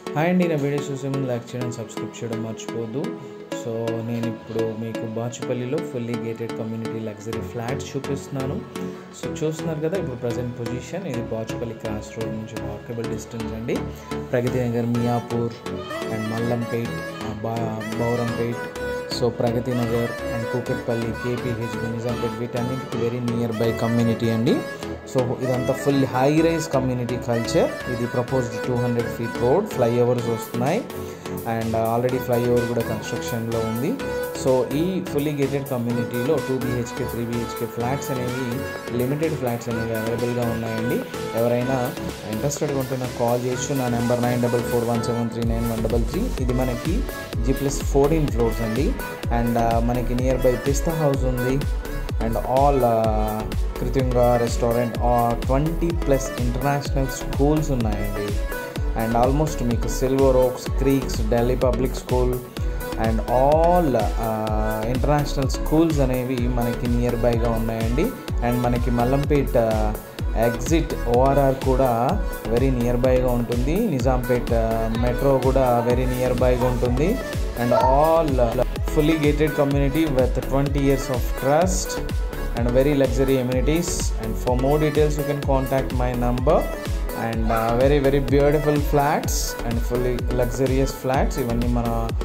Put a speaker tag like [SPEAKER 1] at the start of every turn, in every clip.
[SPEAKER 1] hi అండి నా video చూసే ముందు లైక్ చేయడం సబ్స్క్రైబ్ చేయడం మర్చిపోద్దు సో నేను ఇప్పుడు మీకు బాచుపల్లిలో fully gated community luxury flats చూపిస్తున్నాను సో చూస్తున్నారు కదా ఇప్పుడు ప్రజెంట్ పొజిషన్ ఇది బాచుపల్లి క్రాస్ రోడ్ నుంచి వాకబుల్ డిస్టెన్స్ అండి ప్రగతి నగర్ మియాపూర్ అండ్ మల్లంపేట్ ఆ, బా Bowrampet so Pragathi Nagar and Kukatpally K P H Nizampet వీటన్నిటికి వెరీ నియర్ బై కమ్యూనిటీ అండి సో ఇదంతా full high rise community culture ఇది proposed two hundred feet road flyovers వస్తున్నాయి అండ్ ఆల్రెడీ ఫ్లైఓవర్ కూడా కన్స్ట్రక్షన్లో ఉంది సో ఈ ఫుల్లీ గేటెడ్ కమ్యూనిటీలో two B H K three B H K flats అనేవి లిమిటెడ్ ఫ్లాట్స్ అనేవి అవైలబుల్గా ఉన్నాయండి ఎవరైనా ఇంట్రెస్టెడ్గా ఉంటే నాకు కాల్ చేయొచ్చు నా number nine double four one seven three nine one double three ఇది మనకి జీ ప్లస్ ఫోర్టీన్ ఫ్లోర్స్ అండి అండ్ మనకి నియర్ బై పిస్తా హౌస్ ఉంది and all Kritunga restaurant twenty plus international schools ఉన్నాయండి అండ్ ఆల్మోస్ట్ మీకు Silver Oaks Creeks Delhi Public School and all international schools అనేవి మనకి nearby ఉన్నాయండి అండ్ మనకి మల్లంపేట్ ఎగ్జిట్ ఓఆర్ఆర్ కూడా వెరీ నియర్ బైగా ఉంటుంది నిజాంపేట్ మెట్రో కూడా వెరీ నియర్ బైగా ఉంటుంది and all fully gated community with twenty years of trust and very luxury amenities and for more details you can contact my number and very very beautiful flats and fully luxurious flats ఇవన్నీ మన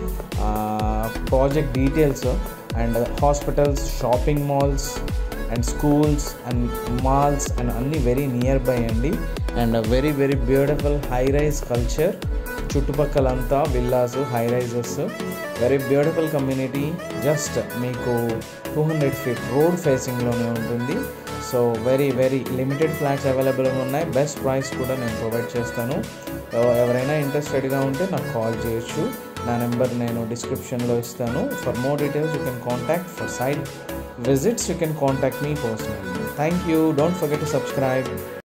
[SPEAKER 1] project details and hospitals shopping malls and schools and malls and అన్నీ very nearby అండి and very very beautiful high rise culture చుట్టుపక్కలంతా villas high rises very beautiful community just మీకు two hundred feet road ఫేసింగ్లోనే ఉంటుంది so very very limited flats అవైలబుల్గా ఉన్నాయి best price కూడా నేను ప్రొవైడ్ చేస్తాను ఎవ- ఎవరైనా ఇంట్రెస్టెడ్గా ఉంటే నాకు కాల్ చేయొచ్చు నా నెంబర్ నేను డిస్క్రిప్షన్లో ఇస్తాను for more details you can contact for site visits you can contact me personally thank you don't forget to subscribe